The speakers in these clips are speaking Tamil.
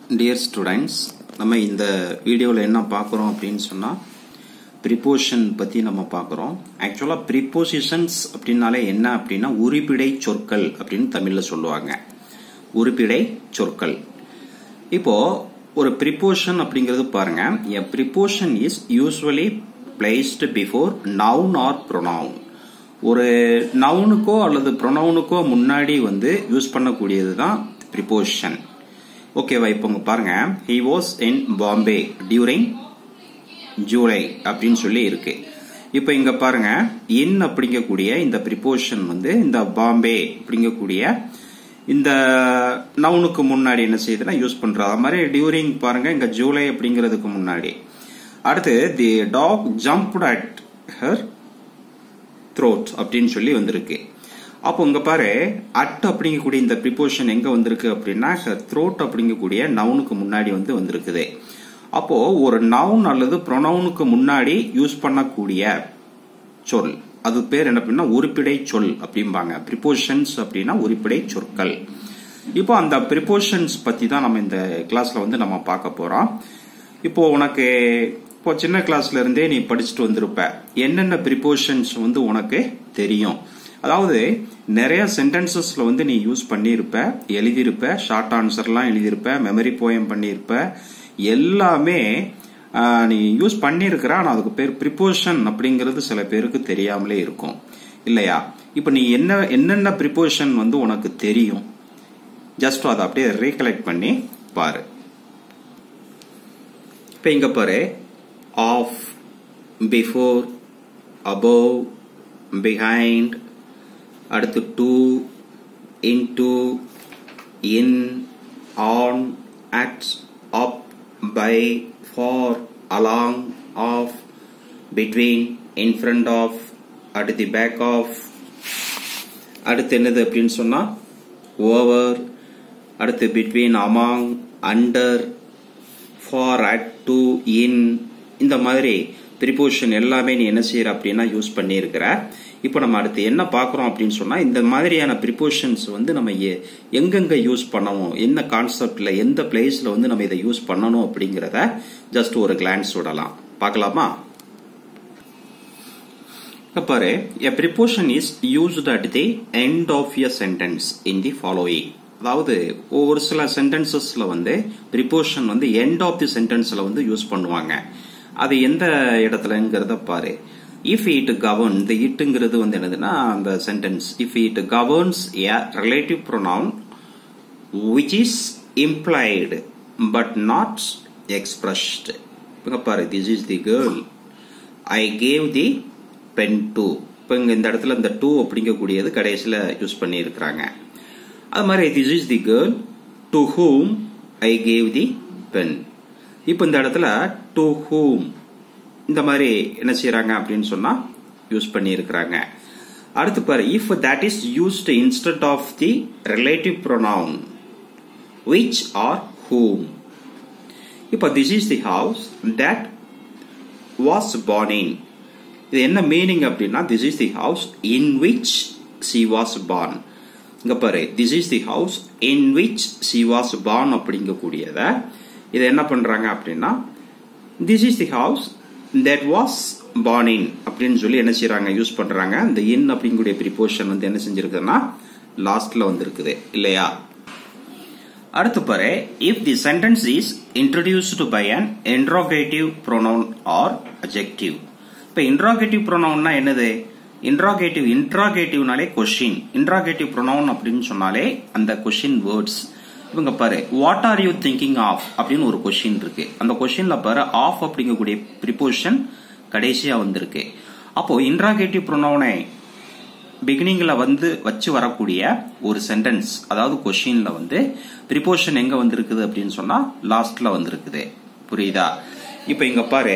டியர் ஸ்டூடெண்ட்ஸ் நம்ம இந்த வீடியோவில் என்ன பார்க்குறோம் அப்படின்னு சொன்னால் ப்ரிப்போஷன் பற்றி நம்ம பார்க்குறோம் ஆக்சுவலாக ப்ரிப்போசிஷன்ஸ் அப்படின்னாலே என்ன அப்படின்னா உரிப்பிடை சொற்கள் அப்படின்னு தமிழில் சொல்லுவாங்க உரிப்பிடை சொற்கள் இப்போ ஒரு ப்ரிப்போஷன் அப்படிங்கிறது பாருங்க a preposition is usually placed before noun or pronoun ஒரு நவுனுக்கோ அல்லது ப்ரொனவுனுக்கோ முன்னாடி வந்து யூஸ் பண்ணக்கூடியது தான் ப்ரிப்போஷன் ஓகேவா இப்போ உங்க பாருங்க he was in Bombay during July அப்படின்னு சொல்லி இருக்கு இப்போ இங்க பாருங்க இன் அப்படிங்கக்கூடிய இந்த ப்ரிப்போஷன் வந்து இந்த பாம்பே அப்படிங்கக்கூடிய இந்த நவுனுக்கு முன்னாடி என்ன செய்யுதுன்னா யூஸ் பண்றது அது மாதிரி டியூரிங் பாருங்க இங்க ஜூலை அப்படிங்கிறதுக்கு முன்னாடி அடுத்து the dog jumped at her throat அப்படின்னு சொல்லி வந்திருக்கு அப்போ இங்க பாரு அட் அப்படிங்கக்கூடிய இந்த ப்ரிப்போஷன் எங்க வந்திருக்கு அப்படின்னா த்ரோட் அப்படிங்கக்கூடிய நவுனுக்கு முன்னாடி வந்து வந்திருக்குது அப்போ ஒரு நவுன் அல்லது ப்ரொனவுனுக்கு முன்னாடி யூஸ் பண்ணக்கூடிய சொல் அது பேர் என்ன அப்படின்னா உறுப்பிடை சொல் அப்படிம்பாங்க ப்ரிப்போஷன்ஸ் அப்படின்னா உறுப்பிடை சொற்கள் இப்போ அந்த ப்ரிப்போஷன்ஸ் பத்தி தான் நம்ம இந்த கிளாஸ்ல வந்து நம்ம பார்க்க போறோம் இப்போ உனக்கு இப்போ சின்ன கிளாஸ்ல இருந்தே நீ படிச்சுட்டு வந்திருப்ப என்னென்ன ப்ரிப்போஷன்ஸ் வந்து உனக்கு தெரியும் அதாவது நிறைய சென்டென்சஸ்ல வந்து நீ யூஸ் பண்ணியிருப்ப எழுதியிருப்ப ஷார்ட் ஆன்சர்லாம் எழுதியிருப்ப மெமரி போயம் பண்ணியிருப்ப எல்லாமே நீ யூஸ் பண்ணியிருக்கிற ஆனால் அதுக்கு பேர் ப்ரிப்போஷன் அப்படிங்கிறது சில பேருக்கு தெரியாமலே இருக்கும் இல்லையா இப்போ நீ என்ன என்னென்ன ப்ரிப்போஷன் வந்து உனக்கு தெரியும் ஜஸ்ட் அதை அப்படியே ரீகலெக்ட் பண்ணி பாரு இப்போ இங்க பாரு ஆஃப் பிஃபோர் அபோவ் பிஹைண்ட் அடுத்து to into in on at up by for along of between in front of அடுத்து பேக் ஆஃப் அடுத்து என்னது அப்படின்னு சொன்னா ஓவர் அடுத்து between among under for at to in இந்த மாதிரி ப்ரிப்போஷன் எல்லாமே நீ என்ன செய்யற அப்படின்னா யூஸ் பண்ணியிருக்கிற இப்போ நம்ம அடுத்து என்ன பார்க்குறோம் அப்படின்னு சொன்னால் இந்த மாதிரியான ப்ரிப்போஷன்ஸ் வந்து நம்ம எங்கெங்க யூஸ் பண்ணணும் என்ன கான்செப்ட்ல எந்த பிளேஸ்ல வந்து நம்ம இதை யூஸ் பண்ணணும் அப்படிங்கிறத ஜஸ்ட் ஒரு கிளான்ஸ் விடலாம் பார்க்கலாமா பாரு a preposition is used at the end of a sentence in the following அதாவது ஒவ்வொரு சில சென்டென்சஸ்ல வந்து ப்ரிப்போஷன் வந்து எண்ட் ஆஃப் தி சென்டென்ஸ்ல வந்து யூஸ் பண்ணுவாங்க அது எந்த இடத்துலங்கிறத பாரு இஃப் இட் கவர்ன் இந்த இட்டுங்கிறது வந்து என்னதுன்னா அந்த sentence if it governs a relative pronoun which is implied but not expressed இப்போ பாரு this is the girl I gave the pen to இப்போ இங்கே இந்த இடத்துல இந்த டூ அப்படிங்கக்கூடியது கடைசியில் யூஸ் பண்ணியிருக்கிறாங்க அது மாதிரி this is the girl to whom I gave the pen இப்போ இந்த இடத்துல டு ஹூம் இந்த மாதிரி என்ன செய்யறாங்க அப்படின்னு சொன்னா யூஸ் பண்ணியிருக்கிறாங்க அடுத்து பாரு if that is used instead of the relative pronoun which or whom இப்போ this is the house that was born in இது என்ன மீனிங் அப்படின்னா this is the house in which she was born இங்க பாரு this is the house in which she was born அப்படிங்கக்கூடியத இதை என்ன பண்றாங்க அப்படின்னா this is the house that was born in அப்படின்னு சொல்லி என்ன செய்யறாங்க யூஸ் பண்றாங்க இந்த இன் அப்படிங்கக்கூடிய ப்ரிப்போஷன் வந்து என்ன செஞ்சிருக்குதுன்னா லாஸ்ட்ல வந்திருக்குது இல்லையா அடுத்து பாரு if the sentence is introduced by an interrogative pronoun or adjective இப்ப இன்ட்ராகேட்டிவ் ப்ரொனவுன்னா என்னது இன்ட்ராகேட்டிவ் இன்ட்ராகேட்டிவ்னாலே கொஷின் இன்ட்ராகேட்டிவ் ப்ரொனவுன் அப்படின்னு சொன்னாலே அந்த கொஷின் வேர்ட்ஸ் இவங்க பாரு what are you thinking of அப்படின்னு ஒரு கொஸ்டின் இருக்கு அந்த கொஸ்டின்ல பாரு ஆஃப் அப்படிங்கக்கூடிய ப்ரிப்போஷன் கடைசியா வந்திருக்கு அப்போ இன்ட்ராகேட்டிவ் ப்ரொனவுனை பிகினிங்ல வந்து வச்சு வரக்கூடிய ஒரு சென்டென்ஸ் அதாவது கொஸ்டின்ல வந்து ப்ரிப்போஷன் எங்க வந்திருக்குது அப்படின்னு சொன்னா லாஸ்ட்ல வந்திருக்குது புரியுதா இப்போ இங்க பாரு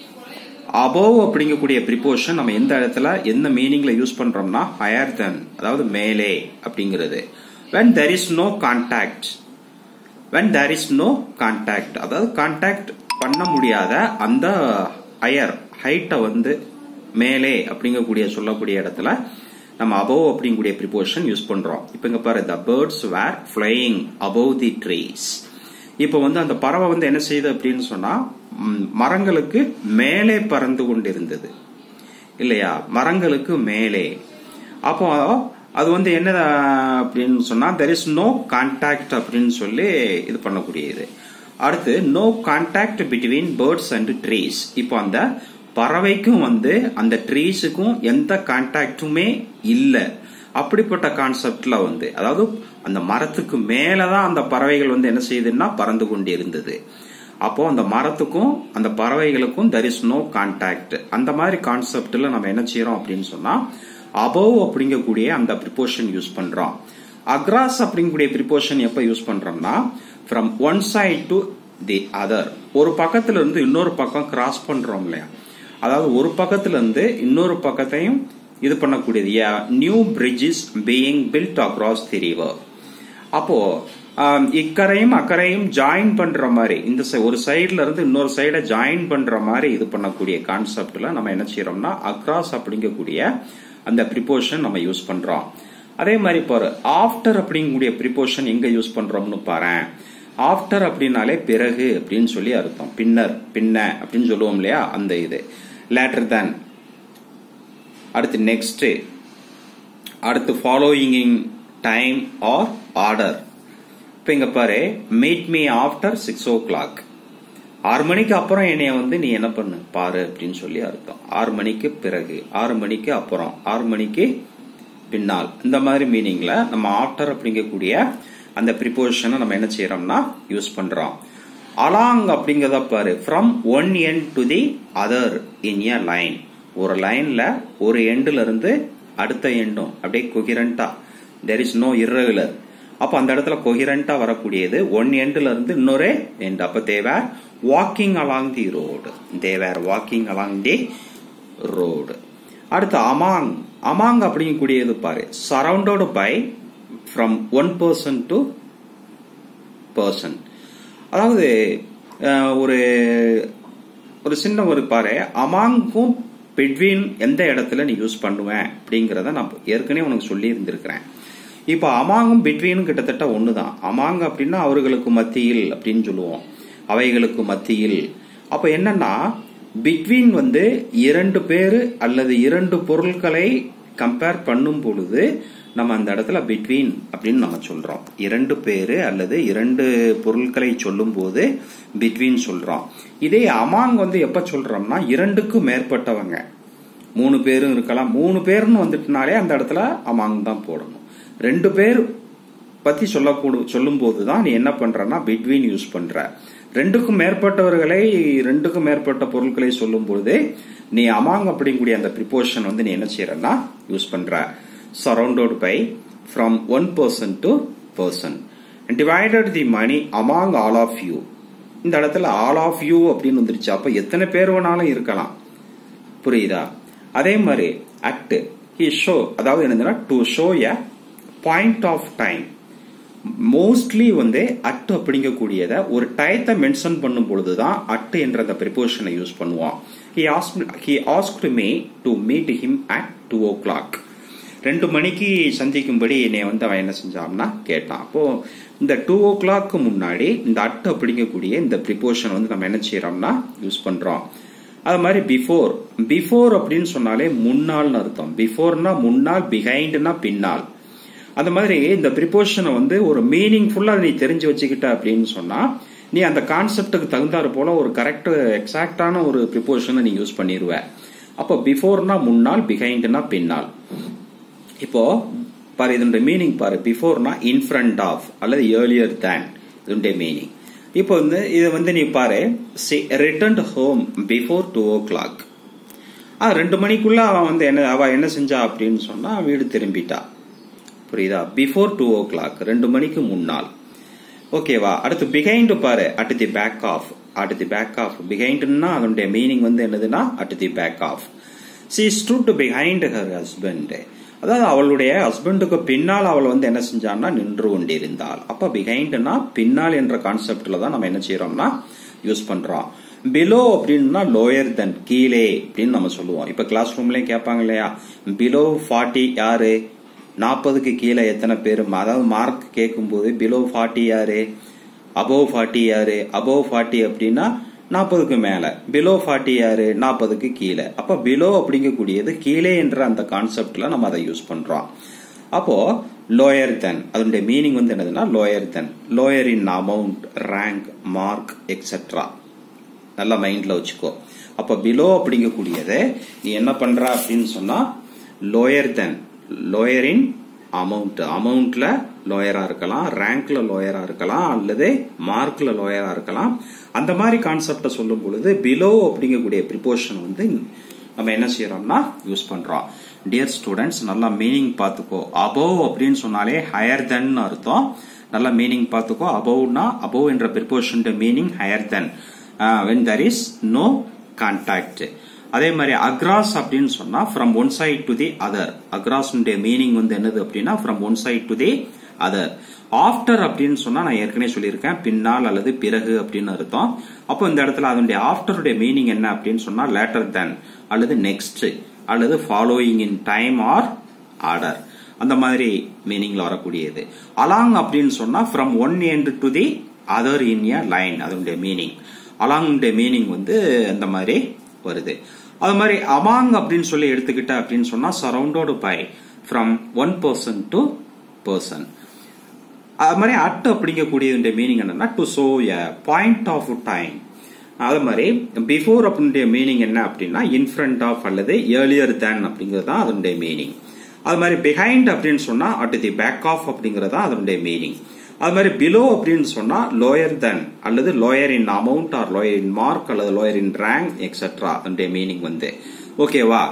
அபோவ் அப்படிங்கக்கூடிய ப்ரிப்போஷன் நம்ம எந்த இடத்துல எந்த மீனிங்ல யூஸ் பண்றோம்னா ஹையர் தென் அதாவது மேலே அப்படிங்கிறது when there is no contact when there is no contact அதாவது கான்டாக்ட் பண்ண முடியாத அந்த ஹையர் ஹைட்டை வந்து மேலே அப்படிங்கக்கூடிய சொல்லக்கூடிய இடத்துல நம்ம above அப்படிங்கக்கூடிய ப்ரிப்போஷன் யூஸ் பண்றோம் இப்போ இங்க பாரு the birds were flying above the trees இப்போ வந்து அந்த பறவை வந்து என்ன செய்யுது அப்படின்னு சொன்னா ம், மரங்களுக்கு மேலே பறந்து கொண்டிருந்தது இல்லையா மரங்களுக்கு மேலே அப்போ அது வந்து என்ன அப்படின்னு சொன்னா தெர் இஸ் நோ கான்டாக்ட் அப்படின்னு சொல்லி இது பண்ணக்கூடியது அடுத்து no contact between birds and trees இப்போ அந்த பறவைக்கும் வந்து அந்த ட்ரீஸுக்கும் எந்த கான்டாக்டுமே இல்லை அப்படிப்பட்ட கான்செப்ட்ல வந்து அதாவது அந்த மரத்துக்கு மேலதான் அந்த பறவைகள் வந்து என்ன செய்யுதுன்னா பறந்து கொண்டு இருந்தது அப்போ அந்த மரத்துக்கும் அந்த பறவைகளுக்கும் தெர் இஸ் நோ கான்டாக்ட் அந்த மாதிரி கான்செப்ட்ல நம்ம என்ன செய்யறோம் அப்படின்னு சொன்னா அபவ் அப்படிங்கக்கூடிய அந்த ப்ரிப்போஷன் யூஸ் பண்றோம் அக்ராஸ் அப்படிங்கக்கூடிய ப்ரிப்போஷன் எப்ப யூஸ் பண்றோம்னா from one side to the other ஒரு பக்கத்துல இருந்து இன்னொரு பக்கம் கிராஸ் பண்றோம் இல்லையா அதாவது ஒரு பக்கத்துல இருந்து இன்னொரு பக்கத்தையும் இது பண்ணக்கூடியது new bridges being built across the river அப்போ ஆம், இக்கரையும் அக்கரையும் ஜாயின் பண்ற மாதிரி இந்த side- ஒரு சைடுல இருந்து இன்னொரு சைடை ஜாயின் பண்ற மாதிரி இது பண்ணக்கூடிய கான்செப்ட்ல நம்ம என்ன செய்யறோம்னா அக்ராஸ் அப்படிங்கக்கூடிய அந்த ப்ரிப்போஷன் நம்ம யூஸ் பண்றோம் அதே மாதிரி பாரு ஆஃப்டர் அப்படிங்கக்கூடிய ப்ரிப்போஷன் எங்க யூஸ் பண்றோம்னு பாரேன் ஆஃப்டர் அப்படின்னாலே பிறகு அப்படின்னு சொல்லி அர்த்தம் பின்னர் பின்ன அப்படின்னு சொல்லுவோம் இல்லையா அந்த இது லேட்டர் தேன் அடுத்து நெக்ஸ்ட் அடுத்து following in time or order இப்போ இங்க பாரு meet me after six o'clock ஆறு மணிக்கு அப்புறம் என்னைய வந்து நீ என்ன பண்ணு பாரு அப்படின்னு சொல்லி அர்த்தம் ஆறு மணிக்கு பிறகு ஆறு மணிக்கு அப்புறம் ஆறு மணிக்கு பின்னால் இந்த மாதிரி மீனிங்ல நம்ம ஆஃப்டர் அப்படிங்கக்கூடிய அந்த ப்ரிப்போசிஷனை நம்ம என்ன செய்யறோம்னா யூஸ் பண்றோம் அலாங் அப்படிங்கறத பாரு from one end to the other in a line ஒரு லைன்ல ஒரு எண்டுல இருந்து அடுத்த எண்டும் அப்படியே கொகிரண்டா தெர் இஸ் நோ irregular அப்ப அந்த இடத்துல கொகிரண்டா வரக்கூடியது ஒன் எண்ட்ல இருந்து இன்னொரு எண்ட் அப்ப they are walking along the road they are walking along the road அடுத்து அமாங் அமாங் அப்படிங்கக்கூடியது பாரு surrounded by from one person to person அதாவது அஹ், ஒரு ஒரு சின்ன ஒரு பாரு அமாங்கும் பிட்வீன் எந்த இடத்துல நீ யூஸ் பண்ணுவேன் அப்படிங்கறத நான் ஏற்கனவே உனக்கு சொல்லி இருந்திருக்கிறேன் இப்போ அமாங்கும் பிட்வீனும் கிட்டத்தட்ட ஒண்ணுதான் அமாங் அப்படின்னா அவர்களுக்கு மத்தியில் அப்படின்னு சொல்லுவோம் அவைகளுக்கு மத்தியில் அப்ப என்னன்னா பிட்வீன் வந்து இரண்டு பேரு அல்லது இரண்டு பொருட்களை கம்பேர் பண்ணும் பொழுது நம்ம அந்த இடத்துல பிட்வீன் அப்படின்னு நம்ம சொல்றோம் இரண்டு பேரு அல்லது இரண்டு பொருட்களை சொல்லும் போது பிட்வீன் சொல்றோம் இதே அமாங் வந்து எப்ப சொல்றோம்னா இரண்டுக்கும் மேற்பட்டவங்க மூணு பேரும் இருக்கலாம் மூணு பேர்னு வந்துட்டுனாலே அந்த இடத்துல அமாங் தான் போடணும் ரெண்டு பேர் பத்தி சொல்லக்கூடு சொல்லும் போதுதான் நீ என்ன பண்றன்னா பிட்வீன் யூஸ் பண்ற ரெண்டுக்கும் மேற்பட்டவர்களை ரெண்டுக்கும் மேற்பட்ட பொருட்களை சொல்லும் பொழுதே நீ அமாங் அப்படிங்கக்கூடிய அந்த ப்ரிப்போஷன் வந்து நீ என்ன செய்யறன்னா யூஸ் பண்ற surrounded by from one person to person divided the money among all of you இந்த இடத்துல ஆல் ஆஃப் யூ அப்படின்னு வந்துருச்சு அப்ப எத்தனை பேர் வேணாலும் இருக்கலாம் புரியுதா அதே மாதிரி அட் ஹி ஷோ அதாவது என்னதுன்னா to show a point of time mostly வந்து அட் அப்படிங்கக்கூடியத ஒரு டயத்தை மென்ஷன் பண்ணும் பொழுதுதான் அட் என்ற அந்த ப்ரிப்போஷனை யூஸ் பண்ணுவோம் he ask he asked me to meet him at two o'clock ரெண்டு மணிக்கு சந்திக்கும்படி என்னை வந்து அவன் என்ன செஞ்சான்னா கேட்டான் அப்போ இந்த டூ ஓ கிளாக்கு முன்னாடி இந்த அட் அப்படிங்கக்கூடிய இந்த ப்ரிப்போஷன் வந்து நம்ம என்ன செய்யறோம்னா யூஸ் பண்றோம் அது மாதிரி பிஃபோர் பிஃபோர் அப்படின்னு சொன்னாலே முன்னாள்னு அர்த்தம் பிஃபோர்னா முன்னால் பிஹைண்ட்னா பின்னால் அந்த மாதிரி இந்த ப்ரிப்போஷனை வந்து ஒரு மீனிங்ஃபுல்லா நீ தெரிஞ்சு வச்சுக்கிட்ட அப்படின்னு சொன்னா நீ அந்த கான்செப்டுக்கு தகுந்தாறு போல ஒரு கரெக்ட் எக்ஸாக்டான ஒரு ப்ரிப்போஷனை நீ யூஸ் பண்ணிடுவ அப்போ பிஃபோர்னா முன்னால் பிஹைண்ட்னா பின்னால் இப்போ பாரு இதனுடைய மீனிங் பாரு பிஃபோர்னா இன் ஃப்ரண்ட் ஆஃப் அல்லது ஏர்லியர் தேன் இதனுடைய மீனிங் இப்போ வந்து இது வந்து நீ பாரு return home before two o'clock ரெண்டு மணிக்குள்ள அவன் வந்து என்ன அவ என்ன செஞ்சா அப்படின்னு சொன்னா வீடு திரும்பிட்டா புரியுதா பிஃபோர் டூ ஓ கிளாக் ரெண்டு மணிக்கு முன்னால் ஓகேவா அடுத்து பிஹைண்ட் பாரு at the back of at the back of பிஹைண்ட்னா அதனுடைய மீனிங் வந்து என்னதுன்னா at the back of she stood behind her husband அதாவது அவளுடைய ஹஸ்பண்டுக்கு பின்னால் அவள் வந்து என்ன செஞ்சான்னா நின்று கொண்டிருந்தாள் அப்ப பிஹைண்ட்னா பின்னால் என்ற கான்செப்ட்ல தான் நம்ம என்ன செய்யறோம்னா யூஸ் பண்றோம் பிலோ அப்படின்னா லோயர் தென் கீழே அப்படின்னு நம்ம சொல்லுவோம் இப்ப கிளாஸ் ரூம்லயும் கேட்பாங்க இல்லையா பிலோ ஃபார்ட்டி யாரு நாற்பதுக்கு கீழே எத்தனை பேர் அதாவது மார்க் கேட்கும்போது பிலோ ஃபார்ட்டி யாரு அபோவ் ஃபார்ட்டி யாரு அபோவ் ஃபார்ட்டி அப்படின்னா நாற்பதுக்கு மேல பிலோ ஃபார்ட்டி யாரு நாற்பதுக்கு கீழே அப்ப பிலோ அப்படிங்கக்கூடியது கீழே என்ற அந்த கான்செப்ட்ல நம்ம அதை யூஸ் பண்றோம் அப்போ லோயர் தென் அதனுடைய மீனிங் வந்து என்னதுன்னா lower than lower in amount rank mark etcetera நல்லா மைண்ட்ல வச்சுக்கோ அப்ப பிலோ அப்படிங்கக்கூடியதை நீ என்ன பண்ற அப்படின்னு சொன்னா lower than lower in amount அமௌண்ட்ல லோயரா இருக்கலாம் ரேங்க்ல லோயரா இருக்கலாம் அல்லது மார்க்ல லோயரா இருக்கலாம் அந்த மாதிரி கான்செப்ட சொல்லும் பொழுது பிலோ அப்படிங்கக்கூடிய ப்ரிப்போஷன் வந்து நம்ம என்ன செய்யறோம்னா யூஸ் பண்றோம் டியர் ஸ்டூடெண்ட்ஸ் நல்லா மீனிங் பார்த்துக்கோ அபோவ் அப்படின்னு சொன்னாலே ஹையர் தென் அர்த்தம் நல்லா மீனிங் பார்த்துக்கோ அபோவ்னா அபோவ் என்ற preposition meaning higher than when there is no contact அதே மாதிரி அக்ராஸ் அப்படின்னு சொன்னா from one side to the other across meaning வந்து என்னது அப்படின்னா from one side to the other after அப்படின்னு சொன்னா நான் ஏற்கனவே சொல்லியிருக்கேன் பின்னால் அல்லது பிறகு அப்படின்னு அர்த்தம் அப்போ இந்த இடத்துல அதனுடைய ஆஃப்டருடைய மீனிங் என்ன அப்படின்னு சொன்னா லேட்டர் தென் அல்லது நெக்ஸ்ட் அல்லது following in time or order அந்த மாதிரி மீனிங்ல வரக்கூடியது அலாங் அப்படின்னு சொன்னா from one end to the other in a line அதனுடைய மீனிங் அலாங் மீனிங் வந்து அந்த மாதிரி வருது அது மாதிரி அமாங் அப்படின்னு சொல்லி எடுத்துக்கிட்ட அப்படின்னு சொன்னா surrounded by from one person to person அது மாதிரி அட் அப்படிங்கக்கூடிய மீனிங் என்னன்னா to show a point of time அது மாதிரி பிஃபோர் அப்படின்ற மீனிங் என்ன அப்படின்னா இன்ஃப்ரண்ட் ஆஃப் அல்லது ஏர்லியர் தேன் அப்படிங்கிறது தான் அதனுடைய மீனிங் அது மாதிரி பிஹைண்ட் அப்படின்னு சொன்னா அட் தி பேக் ஆஃப் அப்படிங்கிறது தான் அதனுடைய மீனிங் அது மாதிரி பிலோ அப்படின்னு சொன்னா லோயர் தென் அல்லது lower in amount or lower in mark அல்லது லோயர் இன் ரேங்க் எக்ஸெட்ரா அதனுடைய மீனிங் வந்து ஓகேவா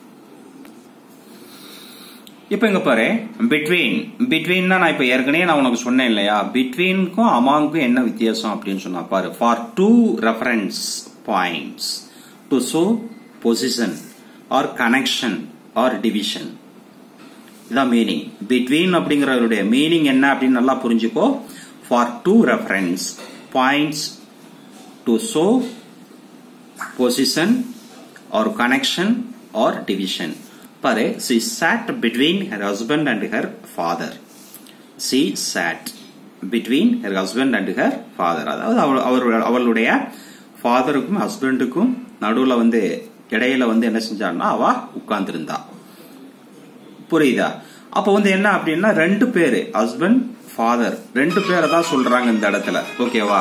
இப்ப இங்க பாரு பிட்வீன் பிட்வீன்னா நான் இப்ப ஏற்கனவே நான் உனக்கு சொன்னேன் இல்லையா பிட்வீனுக்கும் அமாங்க்கும் என்ன வித்தியாசம் அப்படின்னு சொன்னா பாரு for two reference points to show position or connection or division இதான் மீனிங் பிட்வீன் அப்படிங்கறதுடைய மீனிங் என்ன அப்படின்னு நல்லா புரிஞ்சுக்கோ for two reference points to show position or connection or division பாரு she sat between her husband and her father she sat between her husband and her father அதாவது அவள் அவளுடைய ஃபாதருக்கும் ஹஸ்பண்டுக்கும் நடுவுல வந்து இடையில வந்து என்ன செஞ்சான்னா அவ உட்கார்ந்துருந்தா புரியுதா அப்ப வந்து என்ன அப்படின்னா ரெண்டு பேரு ஹஸ்பண்ட் ஃபாதர் ரெண்டு பேரை தான் சொல்றாங்க இந்த இடத்துல ஓகேவா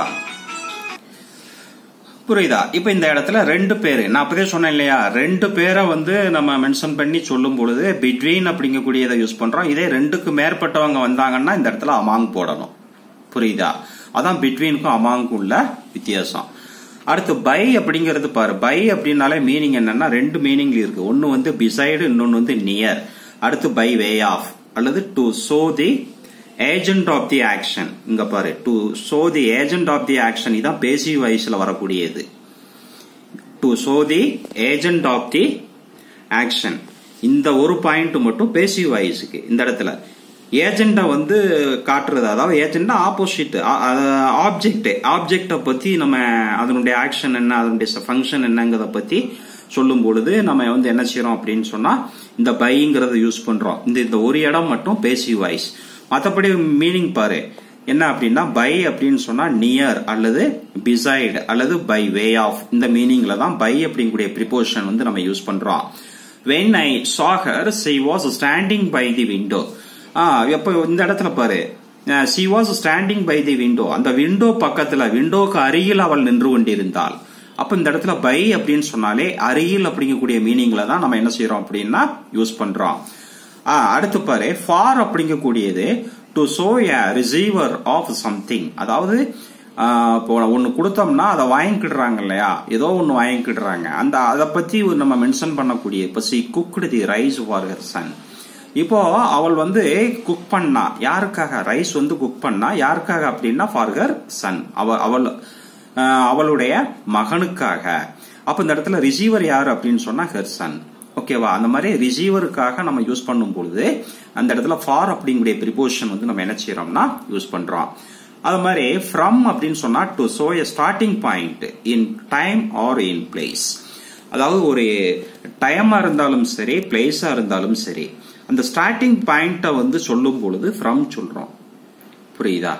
புரியுதா இப்ப இந்த இடத்துல ரெண்டு பேரு நான் அப்பதே சொன்னேன் இல்லையா ரெண்டு பேரை வந்து நம்ம மென்ஷன் பண்ணி சொல்லும் பொழுது பிட்வீன் அப்படிங்கக்கூடியதை யூஸ் பண்றோம் இதே ரெண்டுக்கு மேற்பட்டவங்க வந்தாங்கன்னா இந்த இடத்துல அமாங் போடணும் புரியுதா அதான் பிட்வீனுக்கும் அமாங்கும் உள்ள வித்தியாசம் அடுத்து பை அப்படிங்கிறது பாரு பை அப்படின்னாலே மீனிங் என்னன்னா ரெண்டு மீனிங் இருக்கு ஒன்னு வந்து பிசைடு இன்னொன்னு வந்து நியர் அடுத்து பை வே ஆஃப் அல்லது to show the agent of the action இங்க பாரு to show the agent of the action இதான் பேசிவ் வாய்ஸ்ல வரக்கூடியது to show the agent of the action இந்த ஒரு பாயிண்ட் மட்டும் பேசிவ் வாய்ஸுக்கு இந்த இடத்துல ஏஜெண்டை வந்து காட்டுறது அதாவது ஏஜெண்டா ஆப்போசிட் ஆப்ஜெக்ட் ஆப்ஜெக்டை பத்தி நம்ம அதனுடைய ஆக்ஷன் என்ன அதனுடைய ஃபங்க்ஷன் என்னங்கிறத பத்தி சொல்லும் பொழுது நம்ம வந்து என்ன செய்யறோம் அப்படின்னு சொன்னா இந்த பைங்கிறத யூஸ் பண்றோம் இந்த இந்த ஒரு இடம் மட்டும் பேசிவ் வாய்ஸ் மற்றபடி மீனிங் பாரு என்ன அப்படின்னா பை அப்படின்னு சொன்னா நியர் அல்லது பிசைடு அல்லது பை வே ஆஃப் இந்த மீனிங்ல தான் பை அப்படிங்கக்கூடிய ப்ரிப்போஷன் வந்து நம்ம யூஸ் பண்றோம் when I saw her she was standing by the window எப்போ இந்த இடத்துல பாரு she was standing by the window அந்த விண்டோ பக்கத்துல விண்டோக்கு அருகில் அவள் நின்று கொண்டிருந்தாள் அப்ப இந்த இடத்துல பை அப்படின்னு சொன்னாலே அருகில் அப்படிங்கக்கூடிய மீனிங்ல தான் நம்ம என்ன செய்யறோம் அப்படின்னா யூஸ் பண்றோம் அடுத்து பாரு ஃபார் அப்படிங்கக்கூடியது to show a receiver of something அதாவது இப்போ ஒன்னு கொடுத்தோம்னா அதை வாங்கிக்கிடுறாங்க இல்லையா ஏதோ ஒன்னு வாங்கிக்கிடுறாங்க அந்த அதை பத்தி நம்ம மென்ஷன் பண்ணக்கூடிய இப்போ she cooked the rice for her son இப்போ அவள் வந்து குக் பண்ணா யாருக்காக ரைஸ் வந்து குக் பண்ணா யாருக்காக அப்படின்னா ஃபார் ஹர் சன் அவள் அவள் அவளுடைய மகனுக்காக அப்ப இந்த இடத்துல ரிசீவர் யார் அப்படின்னு சொன்னா ஹெர் சன் ஓகேவா அந்த மாதிரி ரிசீவருக்காக நம்ம யூஸ் பண்ணும் பொழுது அந்த இடத்துல ஃபார் அப்படிங்கக்கூடிய ப்ரிபோஷன் வந்து நம்ம என்ன செய்யறோம்னா யூஸ் பண்றோம் அது மாதிரி ஃப்ரம் அப்படின்னு சொன்னா to show a starting point in time or in place அதாவது ஒரு டைமா இருந்தாலும் சரி பிளேஸா இருந்தாலும் சரி அந்த ஸ்டார்டிங் பாயிண்ட வந்து சொல்லும் பொழுது ஃப்ரம் சொல்றோம் புரியுதா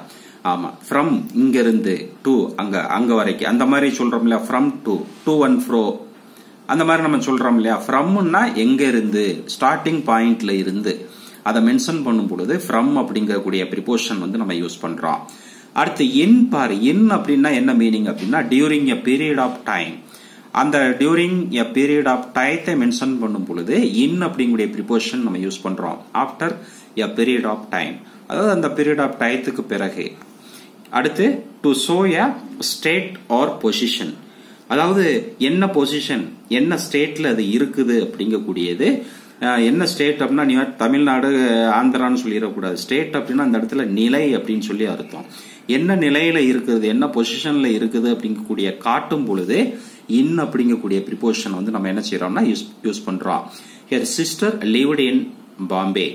ஆமா ஃப்ரம் இங்க இருந்து டு அங்க அங்க வரைக்கும் அந்த மாதிரி சொல்றோம் இல்லையா ஃப்ரம் டு டு அண்ட் ஃப்ரோ அந்த மாதிரி நம்ம சொல்றோம் இல்லையா ஃப்ரம்னா எங்க இருந்து ஸ்டார்டிங் பாயிண்ட்ல இருந்து அதை மென்ஷன் பண்ணும் பொழுது ஃப்ரம் அப்படிங்கக்கூடிய ப்ரிப்போஷன் வந்து நம்ம யூஸ் பண்றோம் அடுத்து என் பாரு என் அப்படின்னா என்ன மீனிங் அப்படின்னா during a period of time அந்த டியூரிங் எ பீரியட் ஆஃப் டயத்தை மென்ஷன் பண்ணும் பொழுது இன் அப்படிங்கக்கூடிய ப்ரிப்போஷன் நம்ம யூஸ் பண்றோம் after a period of time அதாவது அந்த பீரியட் ஆஃப் டயத்துக்கு பிறகு அடுத்து to show a state or position அதாவது என்ன பொசிஷன் என்ன ஸ்டேட்ல அது இருக்குது அப்படிங்கக்கூடியது என்ன ஸ்டேட் அப்படின்னா நீ தமிழ்நாடு ஆந்திரான்னு சொல்லிடக்கூடாது ஸ்டேட் அப்படின்னா அந்த இடத்துல நிலை அப்படின்னு சொல்லி அர்த்தம் என்ன நிலையில இருக்குது என்ன பொசிஷன்ல இருக்குது அப்படிங்கக்கூடிய காட்டும் பொழுது இன் அப்படிங்கக்கூடிய ப்ரிப்போஷன் வந்து நம்ம என்ன செய்யறோம்னா யூஸ் யூஸ் பண்றோம் her sister lived in Bombay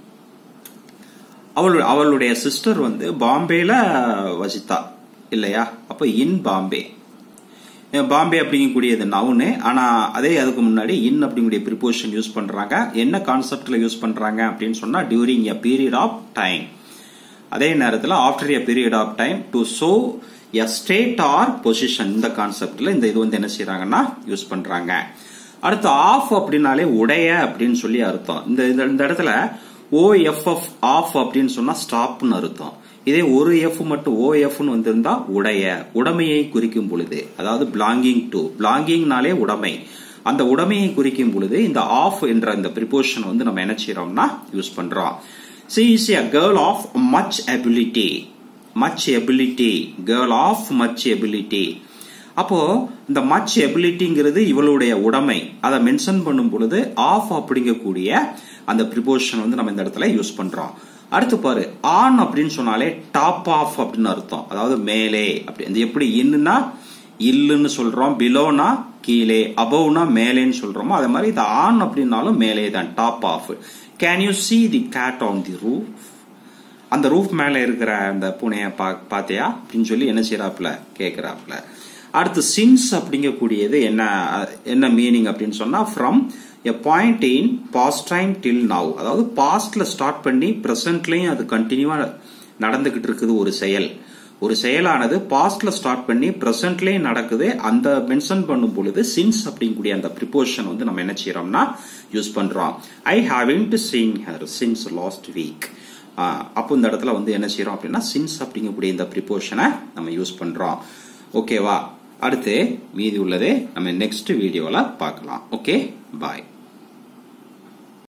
அவள் அவளுடைய சிஸ்டர் வந்து பாம்பேல வசித்தா இல்லையா அப்ப இன் பாம்பே பாம்பே அப்படிங்கக்கூடியது நவுனு ஆனா அதே அதுக்கு முன்னாடி இன் அப்படிங்கக்கூடிய ப்ரிப்போசிஷன் யூஸ் பண்றாங்க என்ன கான்செப்ட்ல யூஸ் பண்றாங்க அப்படின்னு சொன்னா during a period of time அதே நேரத்தில் after a period of time to show a state or position இந்த கான்செப்ட்ல இந்த இது வந்து என்ன செய்யறாங்கன்னா யூஸ் பண்றாங்க அடுத்து ஆஃப் அப்படின்னாலே உடைய அப்படின்னு சொல்லி அர்த்தம் இந்த இந்த இடத்துல ஓஎஃப்எஃப் ஆஃப் அப்படின்னு சொன்னா ஸ்டாப்னு அர்த்தம் இதே ஒரு எஃப் மட்டும் ஓ எஃப்னு வந்திருந்தா உடைய உடைமையை குறிக்கும் பொழுது அதாவது பிலாங்கிங் டு பிலாங்கிங்னாலே உடைமை அந்த உடைமையை குறிக்கும் பொழுது இந்த ஆஃப் என்ற இந்த ப்ரிப்போஷன் வந்து நம்ம என்ன செய்யறோம்னா யூஸ் பண்றோம் she is a girl of much ability much ability girl of much ability அப்போ இந்த மச் எபிலிட்டிங்கிறது இவளுடைய உடைமை அதை மென்ஷன் பண்ணும் பொழுது ஆஃப் அப்படிங்கக்கூடிய அந்த ப்ரிப்போஷன் வந்து நம்ம இந்த இடத்துல யூஸ் பண்றோம் அடுத்து பாரு ஆன் அப்படின்னு சொன்னாலே டாப் ஆஃப் அப்படின்னு அர்த்தம் அதாவது மேலே அப்படி அந்த எப்படி இன்னுனா இல்லுன்னு சொல்றோம் பிலோனா கீழே அபவ்னா மேலேன்னு சொல்றோமோ அதே மாதிரி இது ஆன் அப்படின்னாலும் மேலே தான் top of can you see the cat on the roof அந்த ரூஃப் மேல இருக்கிற அந்த பூனைய பாத்தியா அப்படின்னு சொல்லி என்ன செய்யறாப்ல கேக்குறாப்ல அடுத்து சின்ஸ் அப்படிங்கக்கூடியது என்ன என்ன மீனிங் அப்படின்னு சொன்னா from a point in past time till now அதாவது பாஸ்ட்ல ஸ்டார்ட் பண்ணி பிரசன்ட்லயும் அது கண்டினியூவா நடந்துகிட்டு இருக்குது ஒரு செயல் ஒரு செயலானது பாஸ்ட்ல ஸ்டார்ட் பண்ணி பிரசன்ட்லயும் நடக்குது அந்த மென்ஷன் பண்ணும் பொழுது சின்ஸ் அப்படிங்கக்கூடிய அந்த ப்ரிப்போஷன் வந்து நம்ம என்ன செய்யறோம்னா யூஸ் பண்றோம் I having to seen her since last week அப்போ இந்த இடத்துல வந்து என்ன செய்யறோம் அப்படின்னா சின்ஸ் அப்படிங்கக்கூடிய இந்த ப்ரிப்போஷனை நம்ம யூஸ் பண்றோம் ஓகேவா அடுத்து மீதி உள்ளதே நம்ம நெக்ஸ்ட் வீடியோல பார்க்கலாம் ஓகே பாய்